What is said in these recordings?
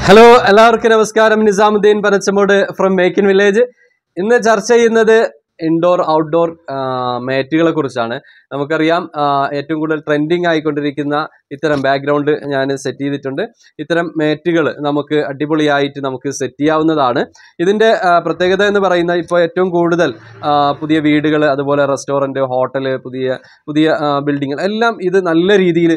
hello എല്ലാവർക്കും നമസ്കാരം Nizamuddin Panachamood from make in village ഇന്ന് ചർച്ച ചെയ്യുന്നത് ഇൻഡോർ ഔട്ട്ഡോർ മാറ്റുകളെ കുറിച്ചാണ് നമുക്കറിയാം ആ, ഏറ്റവും കൂടുതൽ ട്രെൻഡിങ് ആയിക്കൊണ്ടിരിക്കുന്ന ഇത്തരം ബാക്ക്ഗ്രൗണ്ട് ഞാൻ സെറ്റ് ചെയ്തിട്ടുണ്ട് ഇത്തരം മാറ്റുകൾ നമുക്ക് അടിപൊളിയായിട്ട് നമുക്ക് സെറ്റ് ചെയ്യാവുന്നതാണ് ഇതിൻ്റെ ആ, പ്രത്യേകത എന്ന് പറയുന്ന ഇപ്പോൾ ഏറ്റവും കൂടുതൽ ആ, പുതിയ വീടുകൾ അതുപോലെ റെസ്റ്റോറൻറ്റ് ഹോട്ടൽ പുതിയ പുതിയ ബിൽഡിങ്ങൾ എല്ലാം ഇത് നല്ല രീതിയിൽ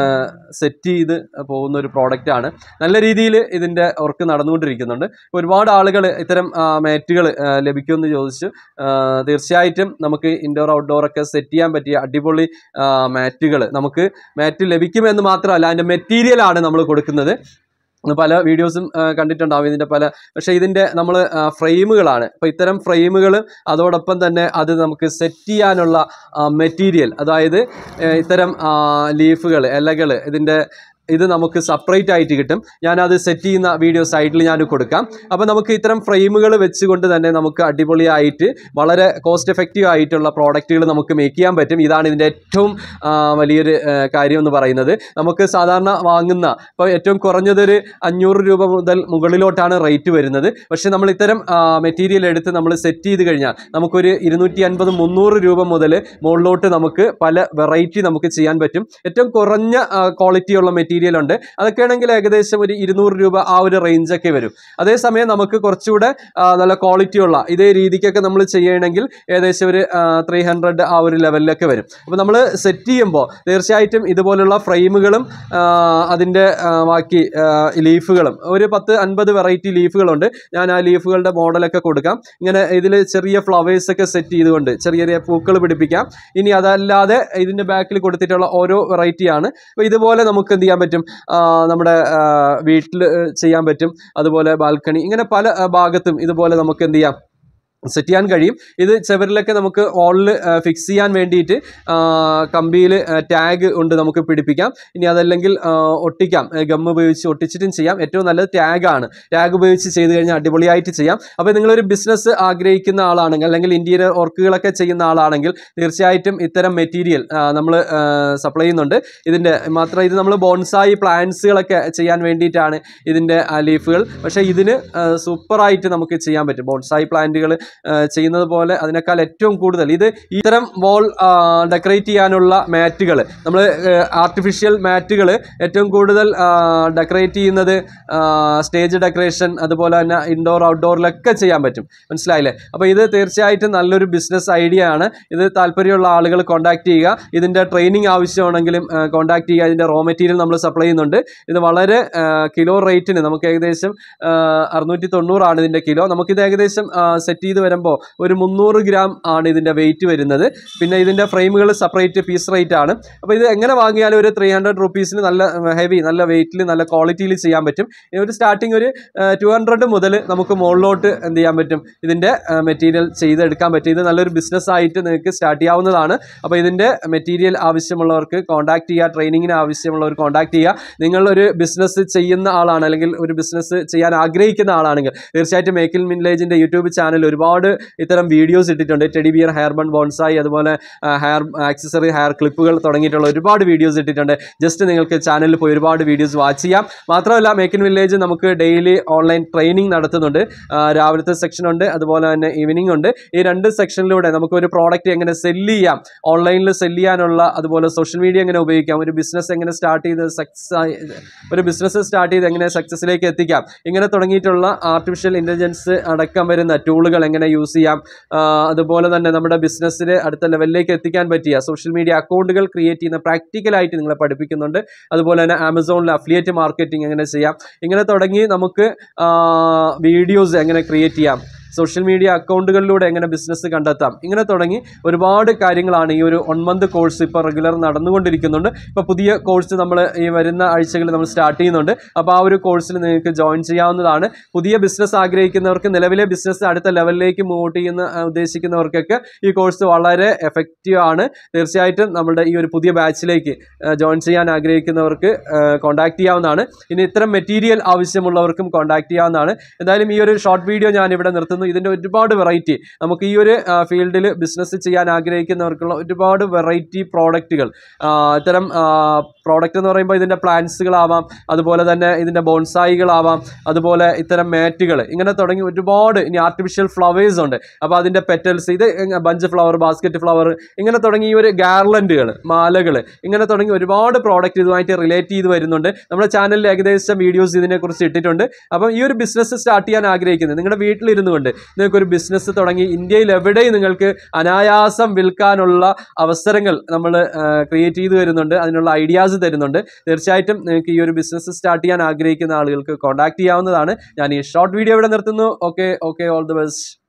സെറ്റ് ചെയ്ത് പോകുന്ന ഒരു പ്രോഡക്റ്റാണ് നല്ല രീതിയിൽ ഇതിൻ്റെ വർക്ക് നടന്നുകൊണ്ടിരിക്കുന്നുണ്ട് ഒരുപാട് ആളുകൾ ഇത്തരം മാറ്റുകൾ ലഭിക്കുമെന്ന് ചോദിച്ചു ആ, തീർച്ചയായിട്ടും നമുക്ക് ഇൻഡോർ ഔട്ട്ഡോർ ഒക്കെ സെറ്റ് ചെയ്യാൻ പറ്റിയ അടിപൊളി മാറ്റുകൾ നമുക്ക് മാറ്റ് ലഭിക്കുമെന്ന് മാത്രമല്ല അതിൻ്റെ മെറ്റീരിയലാണ് നമ്മൾ കൊടുക്കുന്നത് ഇന്ന് പല വീഡിയോസും ആ, കണ്ടിട്ടുണ്ടാവും ഇതിൻ്റെ പല പക്ഷേ ഇതിൻ്റെ നമ്മൾ ഫ്രെയിമുകളാണ് അപ്പോൾ ഇത്തരം ഫ്രെയിമുകൾ അതോടൊപ്പം തന്നെ അത് നമുക്ക് സെറ്റ് ചെയ്യാനുള്ള മെറ്റീരിയൽ അതായത് ആ, ഇത്തരം ലീഫുകൾ ഇലകൾ ഇതിൻ്റെ ഇത് നമുക്ക് സെപ്പറേറ്റ് ആയിട്ട് കിട്ടും ഞാനത് സെറ്റ് ചെയ്യുന്ന വീഡിയോ സൈഡിൽ ഞാൻ കൊടുക്കാം അപ്പോൾ നമുക്ക് ഇത്തരം ഫ്രെയിമുകൾ വെച്ചുകൊണ്ട് തന്നെ നമുക്ക് അടിപൊളിയായിട്ട് വളരെ കോസ്റ്റ് എഫക്റ്റീവ് ആയിട്ടുള്ള പ്രോഡക്റ്റുകൾ നമുക്ക് മേക്ക് ചെയ്യാൻ പറ്റും ഇതാണ് ഇതിൻ്റെ ഏറ്റവും ആ, വലിയൊരു ആ, കാര്യം എന്ന് പറയുന്നത് നമുക്ക് സാധാരണ വാങ്ങുന്ന ഇപ്പോൾ ഏറ്റവും കുറഞ്ഞതൊരു അഞ്ഞൂറ് രൂപ മുതൽ മുകളിലോട്ടാണ് റേറ്റ് വരുന്നത് പക്ഷേ നമ്മൾ ഇത്തരം മെറ്റീരിയൽ എടുത്ത് നമ്മൾ സെറ്റ് ചെയ്ത് കഴിഞ്ഞാൽ നമുക്കൊരു ഇരുന്നൂറ്റി അൻപത് മുന്നൂറ് രൂപ മുതൽ മുകളിലോട്ട് നമുക്ക് പല വെറൈറ്റി നമുക്ക് ചെയ്യാൻ പറ്റും ഏറ്റവും കുറഞ്ഞ ക്വാളിറ്റിയുള്ള മെറ്റീരിയൽ ഉണ്ട് അതൊക്കെ ആണെങ്കിൽ ഏകദേശം ഒരു ഇരുന്നൂറ് രൂപ ആ ഒരു റേഞ്ചൊക്കെ വരും അതേസമയം നമുക്ക് കുറച്ചുകൂടെ ആ, നല്ല ക്വാളിറ്റിയുള്ള ഇതേ രീതിക്കൊക്കെ നമ്മൾ ചെയ്യണമെങ്കിൽ ഏകദേശം ഒരു ത്രീ ഹൺഡ്രഡ് ആ ഒരു ലെവലിലൊക്കെ വരും അപ്പോൾ നമ്മൾ സെറ്റ് ചെയ്യുമ്പോൾ തീർച്ചയായിട്ടും ഇതുപോലുള്ള ഫ്രെയിമുകളും അതിൻ്റെ ബാക്കി ലീഫുകളും ഒരു പത്ത് അൻപത് വെറൈറ്റി ലീഫുകളുണ്ട് ഞാൻ ആ ലീഫുകളുടെ മോഡലൊക്കെ കൊടുക്കാം ഇങ്ങനെ ഇതിൽ ചെറിയ ഫ്ലവേഴ്സ് ഒക്കെ സെറ്റ് ചെയ്തുകൊണ്ട് ചെറിയ ചെറിയ പൂക്കൾ പിടിപ്പിക്കാം ഇനി അതല്ലാതെ ഇതിൻ്റെ ബാക്കിൽ കൊടുത്തിട്ടുള്ള ഓരോ വെറൈറ്റിയാണ് അപ്പോൾ ഇതുപോലെ നമുക്ക് എന്ത് ചെയ്യാൻ പറ്റും ആ, നമ്മുടെ വീട്ടിൽ ചെയ്യാൻ പറ്റും അതുപോലെ ബാൽക്കണി ഇങ്ങനെ പല ആ, ഭാഗത്തും ഇതുപോലെ നമുക്ക് എന്ത് ചെയ്യാം സെറ്റ് ചെയ്യാൻ കഴിയും ഇത് ചെവരിലൊക്കെ നമുക്ക് വാളിൽ ഫിക്സ് ചെയ്യാൻ വേണ്ടിയിട്ട് കമ്പിയിൽ ടാഗ് കൊണ്ട് നമുക്ക് പിടിപ്പിക്കാം ഇനി അതല്ലെങ്കിൽ ആ, ഒട്ടിക്കാം ഗം ഉപയോഗിച്ച് ഒട്ടിച്ചിട്ടും ചെയ്യാം ഏറ്റവും നല്ലത് ടാഗാണ് ടാഗ് ഉപയോഗിച്ച് ചെയ്ത് കഴിഞ്ഞാൽ അടിപൊളിയായിട്ട് ചെയ്യാം അപ്പോൾ നിങ്ങളൊരു ബിസിനസ് ആഗ്രഹിക്കുന്ന ആളാണെങ്കിൽ അല്ലെങ്കിൽ ഇൻറ്റീരിയർ വർക്കുകളൊക്കെ ചെയ്യുന്ന ആളാണെങ്കിൽ തീർച്ചയായിട്ടും ഇത്തരം മെറ്റീരിയൽ നമ്മൾ സപ്ലൈ ചെയ്യുന്നുണ്ട് ഇതിൻ്റെ മാത്രം ഇത് നമ്മൾ ബോൺസായി പ്ലാന്റ്സുകളൊക്കെ ചെയ്യാൻ വേണ്ടിയിട്ടാണ് ഇതിൻ്റെ ലീഫുകൾ പക്ഷേ ഇതിന് സൂപ്പറായിട്ട് നമുക്ക് ചെയ്യാൻ പറ്റും ബോൺസായി പ്ലാന്റുകൾ ചെയ്യുന്നത് പോലെ അതിനേക്കാൾ ഏറ്റവും കൂടുതൽ ഇത് ഇത്തരം വോൾ ഡെക്കറേറ്റ് ചെയ്യാനുള്ള മാറ്റുകൾ നമ്മൾ ആർട്ടിഫിഷ്യൽ മാറ്റുകൾ ഏറ്റവും കൂടുതൽ ഡെക്കറേറ്റ് ചെയ്യുന്നത് സ്റ്റേജ് ഡെക്കറേഷൻ അതുപോലെ തന്നെ ഇൻഡോർ ഔട്ട്ഡോറിലൊക്കെ ചെയ്യാൻ പറ്റും മനസ്സിലായില്ലേ അപ്പോൾ ഇത് തീർച്ചയായിട്ടും നല്ലൊരു ബിസിനസ് ഐഡിയ ആണ് ഇത് താല്പര്യമുള്ള ആളുകൾ കോൺടാക്ട് ചെയ്യുക ഇതിൻ്റെ ട്രെയിനിങ് ആവശ്യമാണെങ്കിലും കോൺടാക്ട് ചെയ്യുക ഇതിൻ്റെ റോ മെറ്റീരിയൽ നമ്മൾ സപ്ലൈ ചെയ്യുന്നുണ്ട് ഇത് വളരെ കിലോ റേറ്റിന് നമുക്ക് ഏകദേശം അറുന്നൂറ്റി തൊണ്ണൂറാണ് ഇതിൻ്റെ കിലോ നമുക്കിത് ഏകദേശം സെറ്റ് ചെയ്ത് വരുമ്പോൾ ഒരു മുന്നൂറ് ഗ്രാം ആണ് ഇതിൻ്റെ വെയിറ്റ് വരുന്നത് പിന്നെ ഇതിൻ്റെ ഫ്രെയിമുകൾ സെപ്പറേറ്റ് പീസ് റേറ്റ് ആണ് അപ്പോൾ ഇത് എങ്ങനെ വാങ്ങിയാലും ഒരു ത്രീ ഹൺഡ്രഡ് റുപ്പീസിന് നല്ല ഹെവി നല്ല വെയിറ്റിൽ നല്ല ക്വാളിറ്റിയിൽ ചെയ്യാൻ പറ്റും ഈ ഒരു സ്റ്റാർട്ടിങ് ഒരു ടു ഹൺഡ്രഡ് മുതൽ നമുക്ക് മുകളിലോട്ട് എന്ത് ചെയ്യാൻ പറ്റും ഇതിൻ്റെ മെറ്റീരിയൽ ചെയ്തെടുക്കാൻ പറ്റും ഇത് നല്ലൊരു ബിസിനസ് ആയിട്ട് നിങ്ങൾക്ക് സ്റ്റാർട്ട് ചെയ്യാവുന്നതാണ് അപ്പോൾ ഇതിൻ്റെ മെറ്റീരിയൽ ആവശ്യമുള്ളവർക്ക് കോൺടാക്ട് ചെയ്യുക ട്രെയിനിങ്ങിന് ആവശ്യമുള്ളവർ കോൺടാക്ട് ചെയ്യുക നിങ്ങൾ ഒരു ബിസിനസ് ചെയ്യുന്ന ആളാണ് അല്ലെങ്കിൽ ഒരു ബിസിനസ് ചെയ്യാൻ ആഗ്രഹിക്കുന്ന ആളാണെങ്കിൽ തീർച്ചയായിട്ടും മേക്കിൽ മിൻലേജിൻ്റെ യൂട്യൂബ് ചാനൽ ഒരുപാട് ഇത്തരം വീഡിയോസ് ഇട്ടിട്ടുണ്ട് teddy bear hair bun bonsai അതുപോലെ ഹെയർ ആക്സസറി ഹെയർ ക്ലിപ്പുകൾ തുടങ്ങിയിട്ടുള്ള ഒരുപാട് വീഡിയോസ് ഇട്ടിട്ടുണ്ട് ജസ്റ്റ് നിങ്ങൾക്ക് ചാനലിൽ പോയി ഒരുപാട് വീഡിയോസ് വാച്ച് ചെയ്യാം മാത്രമല്ല മേക്ക് ഇൻ വില്ലേജ് നമുക്ക് ഡെയിലി ഓൺലൈൻ ട്രെയിനിങ് നടത്തുന്നുണ്ട് ആ, രാവിലത്തെ സെക്ഷൻ ഉണ്ട് അതുപോലെ തന്നെ ഈവനിങ് ഉണ്ട് ഈ രണ്ട് സെക്ഷനിലൂടെ നമുക്ക് ഒരു പ്രോഡക്റ്റ് എങ്ങനെ സെല്ല് ചെയ്യാം ഓൺലൈനിൽ സെല്ല് ചെയ്യാനുള്ള അതുപോലെ സോഷ്യൽ മീഡിയ എങ്ങനെ ഉപയോഗിക്കാം ഒരു ബിസിനസ് എങ്ങനെ സ്റ്റാർട്ട് ചെയ്ത് സക്സസ് ഒരു ബിസിനസ് സ്റ്റാർട്ട് ചെയ്ത് എങ്ങനെ സക്സസ്സിലേക്ക് എത്തിക്കാം ഇങ്ങനെ തുടങ്ങിയിട്ടുള്ള ആർട്ടിഫിഷ്യൽ ഇൻ്റലിജൻസ് അടക്കം വരുന്ന ടൂളുകൾ എങ്ങനെ യൂസ് ചെയ്യാം ആ, അതുപോലെ തന്നെ നമ്മുടെ ബിസിനസ്സിനെ അടുത്ത ലെവലിലേക്ക് എത്തിക്കാൻ പറ്റിയ സോഷ്യൽ മീഡിയ അക്കൗണ്ടുകൾ ക്രിയേറ്റ് ചെയ്യുന്ന പ്രാക്ടിക്കലായിട്ട് നിങ്ങളെ പഠിപ്പിക്കുന്നുണ്ട് അതുപോലെ തന്നെ ആമസോണിൽ അഫിലിയേറ്റ് മാർക്കറ്റിംഗ് എങ്ങനെ ചെയ്യാം ഇങ്ങനെ തുടങ്ങി നമുക്ക് വീഡിയോസ് എങ്ങനെ ക്രിയേറ്റ് ചെയ്യാം സോഷ്യൽ മീഡിയ അക്കൗണ്ടുകളിലൂടെ എങ്ങനെ ബിസിനസ് കണ്ടെത്താം ഇങ്ങനെ തുടങ്ങി ഒരുപാട് കാര്യങ്ങളാണ് ഈ ഒരു വൺ മന്ത് കോഴ്സ് ഇപ്പോൾ റെഗുലർ നടന്നുകൊണ്ടിരിക്കുന്നുണ്ട് ഇപ്പോൾ പുതിയ കോഴ്സ് നമ്മൾ ഈ വരുന്ന ആഴ്ചകളിൽ നമ്മൾ സ്റ്റാർട്ട് ചെയ്യുന്നുണ്ട് അപ്പോൾ ആ ഒരു കോഴ്സിൽ നിങ്ങൾക്ക് ജോയിൻ ചെയ്യാവുന്നതാണ് പുതിയ ബിസിനസ് ആഗ്രഹിക്കുന്നവർക്ക് നിലവിലെ ബിസിനസ് അടുത്ത ലെവലിലേക്ക് മൂവ് ചെയ്യുന്ന ആ, ഉദ്ദേശിക്കുന്നവർക്കൊക്കെ ഈ കോഴ്സ് വളരെ എഫക്റ്റീവ് ആണ് തീർച്ചയായിട്ടും നമ്മുടെ ഈ ഒരു പുതിയ ബാച്ചിലേക്ക് ജോയിൻ ചെയ്യാൻ ആഗ്രഹിക്കുന്നവർക്ക് കോൺടാക്ട് ചെയ്യാവുന്നതാണ് ഇനി ഇത്തരം മെറ്റീരിയൽ ആവശ്യമുള്ളവർക്കും കോൺടാക്ട് ചെയ്യാവുന്നതാണ് എന്തായാലും ഈ ഒരു ഷോർട്ട് വീഡിയോ ഞാൻ ഇവിടെ നിർത്തുന്നു ഇതിൻ്റെ ഒരുപാട് വെറൈറ്റി നമുക്ക് ഈ ഒരു ഫീൽഡിൽ ബിസിനസ് ചെയ്യാൻ ആഗ്രഹിക്കുന്നവർക്കുള്ള ഒരുപാട് വെറൈറ്റി പ്രോഡക്റ്റുകൾ ഇത്തരം പ്രോഡക്റ്റ് എന്ന് പറയുമ്പോൾ ഇതിൻ്റെ പ്ലാന്റ്സുകളാവാം അതുപോലെ തന്നെ ഇതിൻ്റെ ബോൺസായികളാവാം അതുപോലെ ഇത്തരം മാറ്റുകൾ ഇങ്ങനെ തുടങ്ങി ഒരുപാട് ഇനി ആർട്ടിഫിഷ്യൽ ഫ്ലവേഴ്സ് ഉണ്ട് അപ്പോൾ അതിൻ്റെ പെറ്റൽസ് ഇത് ബഞ്ച് ഫ്ലവർ ബാസ്ക്കറ്റ് ഫ്ലവർ ഇങ്ങനെ തുടങ്ങി ഈ ഒരു ഗാർലൻഡുകൾ മാലകൾ ഇങ്ങനെ തുടങ്ങി ഒരുപാട് പ്രോഡക്റ്റ് ഇതുമായിട്ട് റിലേറ്റ് ചെയ്ത് വരുന്നുണ്ട് നമ്മുടെ ചാനലിൽ ഏകദേശം വീഡിയോസ് ഇതിനെക്കുറിച്ച് ഇട്ടിട്ടുണ്ട് അപ്പം ഈ ഒരു ബിസിനസ് സ്റ്റാർട്ട് ചെയ്യാൻ ആഗ്രഹിക്കുന്നത് നിങ്ങളുടെ വീട്ടിലിരുന്നു കൊണ്ട് നിങ്ങൾക്ക് ഒരു ബിസിനസ് തുടങ്ങി ഇന്ത്യയിൽ എവിടെയും നിങ്ങൾക്ക് അനായാസം വിൽക്കാനുള്ള അവസരങ്ങൾ നമ്മൾ ക്രിയേറ്റ് ചെയ്ത് വരുന്നുണ്ട് അതിനുള്ള ഐഡിയാസ് തരുന്നുണ്ട് തീർച്ചയായിട്ടും നിങ്ങൾക്ക് ഈ ഒരു ബിസിനസ് സ്റ്റാർട്ട് ചെയ്യാൻ ആഗ്രഹിക്കുന്ന ആളുകൾക്ക് കോൺടാക്ട് ചെയ്യാവുന്നതാണ് ഞാൻ ഈ ഷോർട്ട് വീഡിയോ ഇവിടെ നിർത്തുന്നു okay okay all the best